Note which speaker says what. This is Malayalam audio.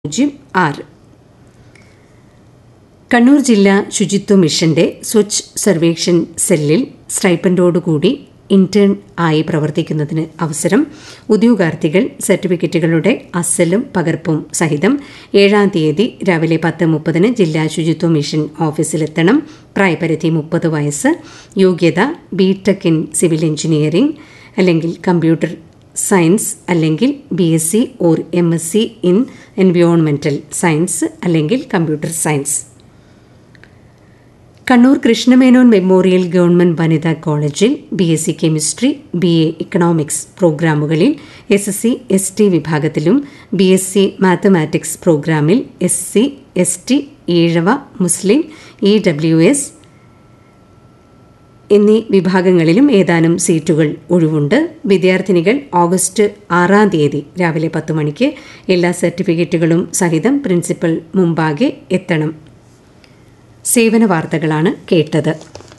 Speaker 1: പൂജ്യം ആറ് കണ്ണൂർ ജില്ലാ ശുചിത്വ മിഷന്റെ സ്വച്ഛ് സർവേക്ഷൻ സെല്ലിൽ സ്റ്റൈപ്പൻഡോടുകൂടി ഇന്റേൺ ആയി പ്രവർത്തിക്കുന്നതിന് അവസരം ഉദ്യോഗാർത്ഥികൾ സർട്ടിഫിക്കറ്റുകളുടെ അസലും പകർപ്പും സഹിതം ഏഴാം തീയതി രാവിലെ പത്ത് മുപ്പതിന് ജില്ലാ ശുചിത്വ മിഷൻ ഓഫീസിലെത്തണം പ്രായപരിധി മുപ്പത് വയസ്സ് യോഗ്യത ബിടെക് ഇൻ സിവിൽ എഞ്ചിനീയറിംഗ് അല്ലെങ്കിൽ കമ്പ്യൂട്ടർ സയൻസ് അല്ലെങ്കിൽ B S C or M S C in എൻവയോൺമെന്റൽ സയൻസ് അല്ലെങ്കിൽ computer science Kannur Krishna Menon memorial government വനിതാ കോളേജിൽ B S C chemistry B A economics പ്രോഗ്രാമുകളിൽ S S C S T വിഭാഗത്തിലും ബി എസ് സി മാത്തമാറ്റിക്സ് പ്രോഗ്രാമിൽ S C S T Ezhava Muslim E W S എന്നീ വിഭാഗങ്ങളിലും ഏതാനും സീറ്റുകൾ ഒഴിവുണ്ട് വിദ്യാർത്ഥിനികൾ ഓഗസ്റ്റ് ആറാം തീയതി രാവിലെ പത്ത് മണിക്ക് എല്ലാ സർട്ടിഫിക്കറ്റുകളും സഹിതം പ്രിൻസിപ്പൽ മുമ്പാകെ എത്തണം സേവന വാർത്തകളാണ് കേട്ടത്